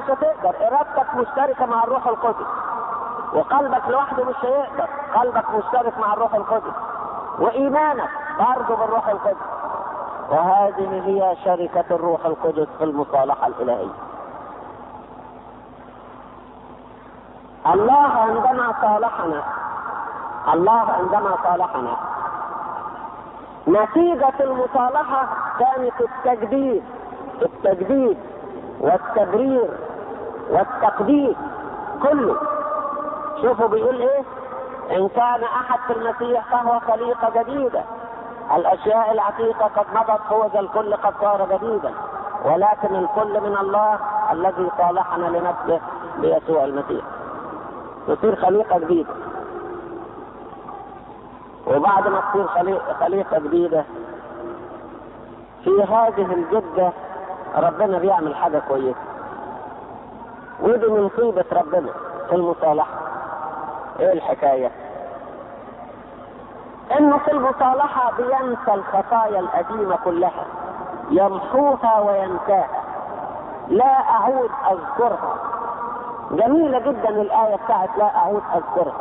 مش هتقدر ارادتك مشتركه مع الروح القدس وقلبك لوحده مش هيقدر قلبك مشترك مع الروح القدس وايمانك برضه بالروح القدس وهذه هي شركة الروح القدس في المصالحة الإلهية الله عندما صالحنا الله عندما صالحنا نتيجة المصالحة كانت التجديد التجديد والتبرير والتقديس كله شوفوا بيقول ايه ان كان احد في المسيح فهو خليقة جديدة الاشياء العتيقة قد مضت هو ذا الكل قد صار جديدا ولكن الكل من الله الذي صالحنا لنفسه بيسوع المسيح تصير خليقة جديدة وبعد ما تصير خليقة, خليقة جديدة في هذه الجدة ربنا بيعمل حاجة كويسة ودي من طيبة ربنا في المصالحة ايه الحكاية انه في المصالحة بينسى الخطايا القديمة كلها يمحوها وينساها لا اعود اذكرها جميلة جدا الآية بتاعت لا اعود اذكرها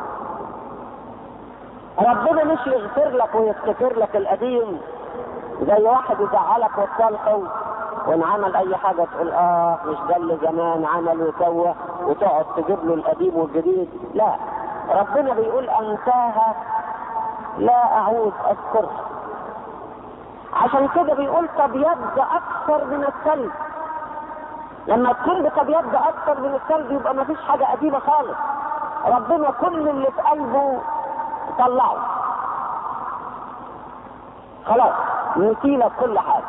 ربنا مش يغفر لك ويفتكر لك القديم زي واحد يزعلك وتصالحه وان عمل اي حاجة تقول اه مش ده اللي زمان عمل وسوى وتقعد تجيب له القديم والجديد لا ربنا بيقول انساها لا اعود اذكرها عشان كده بيقول تبيض اكثر من الثلج لما تكون بتبيض اكثر من الثلج يبقى ما فيش حاجة قديمة خالص ربنا كل اللي في قلبه طلعه خلاص نسيلك كل حاجة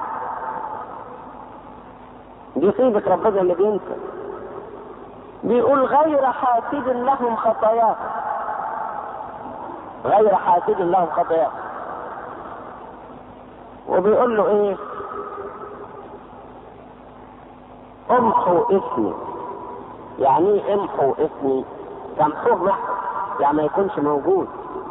دي طيبة ربنا اللي بينسى بيقول غير حاسد لهم خطاياهم غير حاسد لهم خطاياهم وبيقول له ايه امحوا اسمي يعني ايه امحوا اسمي تمحوه محو يعني ما يكونش موجود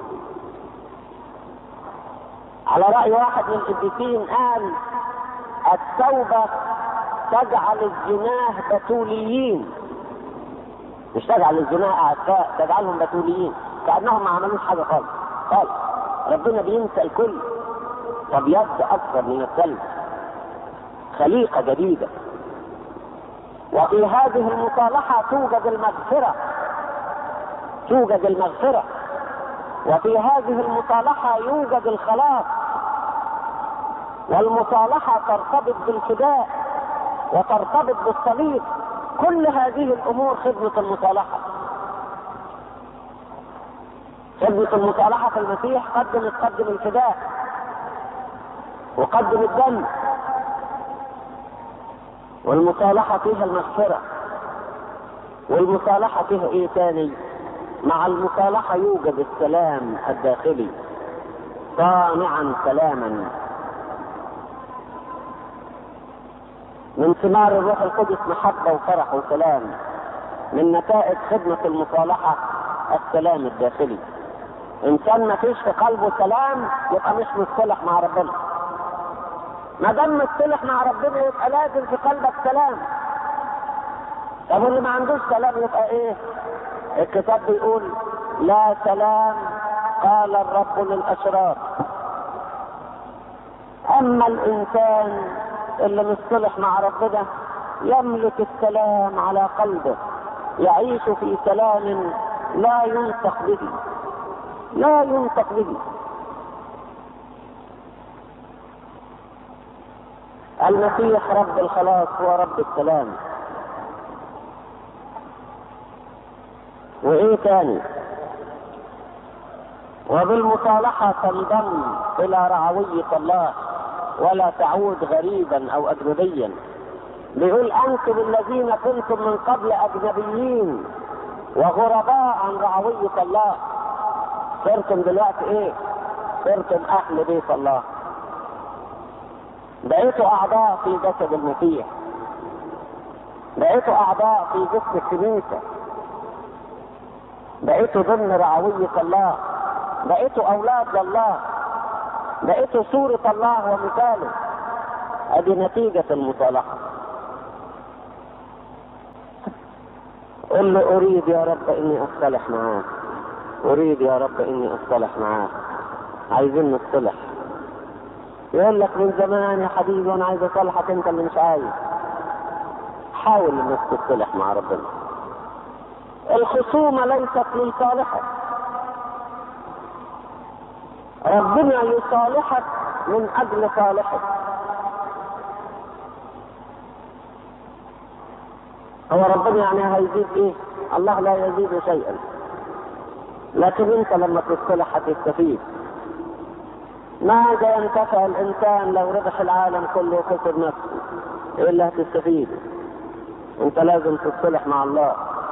على رأي واحد من القديسين قال التوبة تجعل الزناه بتوليين مش تجعل الزناه اعداء تجعلهم بتوليين كانهم ما عملوش حاجه خالص خالص ربنا بينسى الكل فبيد اكثر من الثلج خليقه جديده وفي هذه المصالحه توجد المغفره توجد المغفره وفي هذه المصالحه يوجد الخلاص والمصالحه ترتبط بالفداء وترتبط بالصليب كل هذه الامور خدمة المصالحة خدمة المصالحة في المسيح قدم قدم الفداء وقدم الدم والمصالحة فيها المغفرة والمصالحة فيها ايه تاني مع المصالحة يوجد السلام الداخلي صانعا سلاما من ثمار الروح القدس محبة وفرح وسلام من نتائج خدمة المصالحة السلام الداخلي إنسان ما فيش في قلبه سلام يبقى مش مصطلح مع ربنا ما دام مصطلح مع ربنا يبقى لازم في قلبك سلام طب واللي ما عندوش سلام يبقى ايه الكتاب بيقول لا سلام قال الرب للأشرار أما الإنسان اللي مصطلح مع ربنا يملك السلام على قلبه يعيش في سلام لا ينطق به لا ينطق به المسيح رب الخلاص هو رب السلام وايه تاني وبالمصالحة تنضم الى رعوية الله ولا تعود غريبا او اجنبيا بيقول انتم الذين كنتم من قبل اجنبيين وغرباء عن رعوية الله صرتم دلوقتي ايه صرتم اهل بيت الله بقيتوا اعضاء في جسد المسيح بقيتوا اعضاء في جسم الكنيسة بقيتوا ضمن رعوية الله بقيتوا اولاد لله بقيتوا صورة الله ومثاله ادي نتيجة المصالحة قل له اريد يا رب اني اصطلح معاك اريد يا رب اني اصطلح معاك عايزين نصطلح يقول لك من زمان يا حبيبي وانا عايز اصالحك انت اللي مش عايز حاول انك تصطلح مع ربنا الخصومه ليست لصالحك ربنا يصالحك من اجل صالحك هو ربنا يعني هيزيد ايه الله لا يزيد شيئا لكن انت لما تصلح هتستفيد ماذا ينتفع الانسان لو ربح العالم كله وخسر نفسه ايه اللي هتستفيد انت لازم تصلح مع الله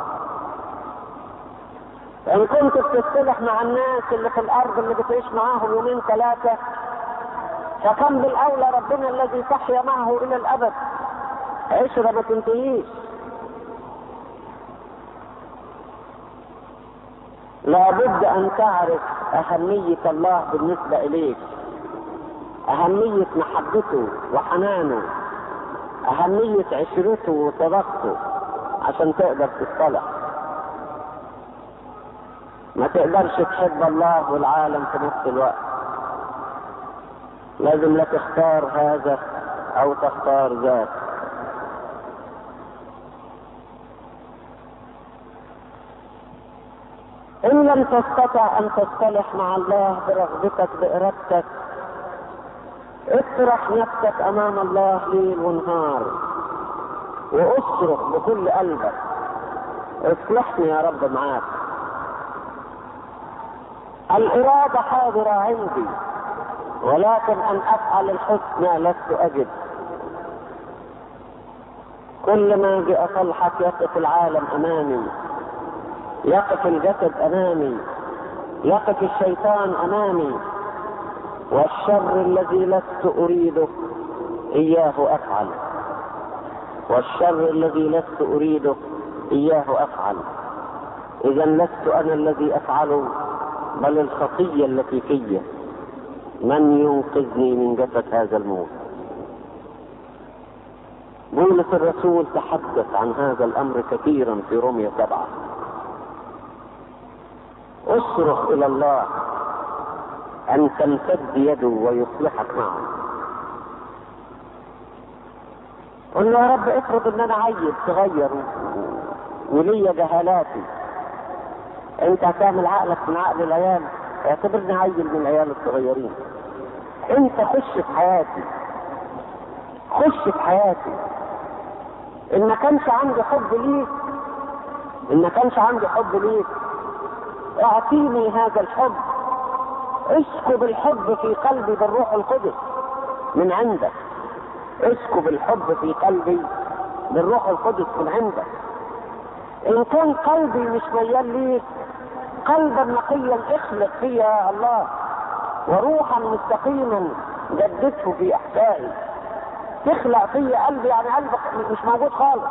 ان كنت بتصلح مع الناس اللي في الارض اللي بتعيش معاهم يومين ثلاثه فكم بالاولى ربنا الذي تحيا معه الى الابد عشره ما تنتهيش لابد ان تعرف اهميه الله بالنسبه اليك اهميه محبته وحنانه اهميه عشرته وصداقته عشان تقدر تصطلح ما تقدرش تحب الله والعالم في نفس الوقت لازم لا تختار هذا او تختار ذاك ان لم تستطع ان تصطلح مع الله برغبتك بارادتك اطرح نفسك امام الله ليل ونهار واصرخ بكل قلبك اصلحني يا رب معاك الإرادة حاضرة عندي ولكن أن أفعل الحسنى لست أجد كل ما جاء صلحك يقف العالم أمامي يقف الجسد أمامي يقف الشيطان أمامي والشر الذي لست أريده إياه أفعل والشر الذي لست أريده إياه أفعل إذا لست أنا الذي أفعله بل الخطية التي في من ينقذني من جسد هذا الموت بولس الرسول تحدث عن هذا الأمر كثيرا في رومية سبعة اصرخ إلى الله أن تمتد يده ويصلحك معه قل له يا رب افرض ان انا عيل صغير وليا جهالاتي انت هتعمل عقلك من عقل العيال اعتبرني عيل من العيال الصغيرين انت خش في حياتي خش في حياتي ان ما كانش عندي حب ليك ان ما كانش عندي حب ليك اعطيني هذا الحب اسكب الحب في قلبي بالروح القدس من عندك اسكب الحب في قلبي بالروح القدس من عندك ان كان قلبي مش ميال ليك قلبا نقيا اخلق فيا يا الله وروحا مستقيما جدده في احشائي تخلق فيا قلبي يعني قلبك مش موجود خالص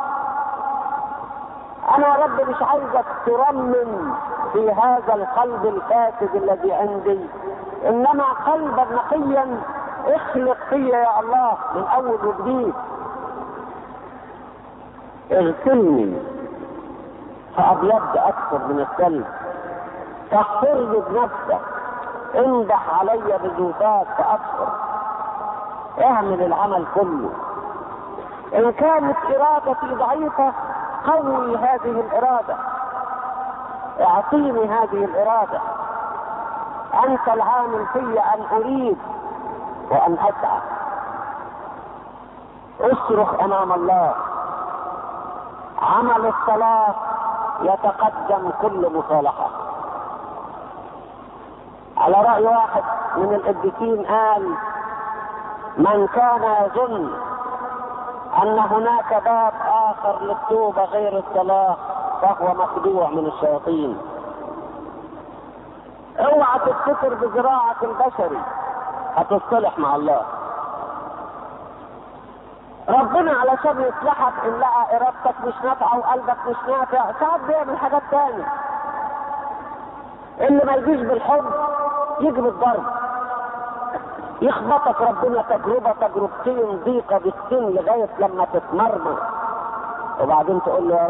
انا يا رب مش عايزك ترمم في هذا القلب الفاسد الذي عندي انما قلبا نقيا اخلق فيا يا الله من اول وجديد اغسلني فابيض اكثر من الثلج طهرني بنفسك امدح علي بزوفات فاكثر اعمل العمل كله ان كانت ارادتي ضعيفه قوي هذه الاراده اعطيني هذه الاراده انت العامل في ان اريد وان اسعى اصرخ امام الله عمل الصلاه يتقدم كل مصالحه على راي واحد من القديسين قال من كان يظن ان هناك باب اخر للتوبه غير الصلاه فهو مخدوع من الشياطين اوعى تفتكر بزراعة البشري هتصطلح مع الله ربنا علشان يصلحك ان لقى ارادتك مش نافعه وقلبك مش نافع ساعات بيعمل حاجات تانية اللي ما يجيش بالحب يجي بالضرب يخبطك ربنا تجربة تجربتين ضيقة بالسن لغاية لما تتمرمر وبعدين تقول له يا